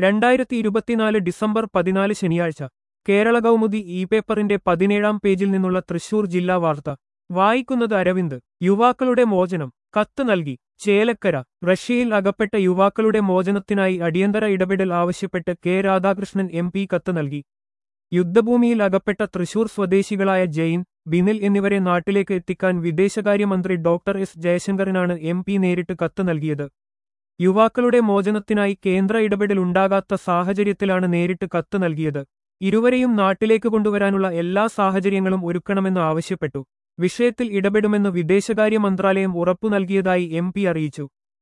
രണ്ടായിരത്തി ഇരുപത്തിനാല് ഡിസംബർ പതിനാല് ശനിയാഴ്ച കേരള കൗമുദി ഇ പേപ്പറിന്റെ പതിനേഴാം പേജിൽ നിന്നുള്ള തൃശൂർ ജില്ലാ വാർത്ത വായിക്കുന്നത് അരവിന്ദ് യുവാക്കളുടെ മോചനം കത്ത് നൽകി ചേലക്കര റഷ്യയിൽ അകപ്പെട്ട യുവാക്കളുടെ മോചനത്തിനായി അടിയന്തര ഇടപെടൽ ആവശ്യപ്പെട്ട് കെ രാധാകൃഷ്ണൻ എം പി കത്ത് നൽകി യുദ്ധഭൂമിയിൽ അകപ്പെട്ട തൃശൂർ സ്വദേശികളായ ജെയിൻ ബിനിൽ എന്നിവരെ നാട്ടിലേക്ക് എത്തിക്കാൻ വിദേശകാര്യമന്ത്രി ഡോക്ടർ എസ് ജയശങ്കറിനാണ് എം പി നേരിട്ട് കത്ത് നൽകിയത് യുവാക്കളുടെ മോചനത്തിനായി കേന്ദ്ര ഇടപെടൽ ഉണ്ടാകാത്ത സാഹചര്യത്തിലാണ് നേരിട്ട് കത്ത് നൽകിയത് ഇരുവരെയും നാട്ടിലേക്ക് കൊണ്ടുവരാനുള്ള എല്ലാ സാഹചര്യങ്ങളും ഒരുക്കണമെന്ന് ആവശ്യപ്പെട്ടു വിഷയത്തിൽ ഇടപെടുമെന്ന് വിദേശകാര്യ മന്ത്രാലയം ഉറപ്പു നൽകിയതായി എം പി അറിയിച്ചു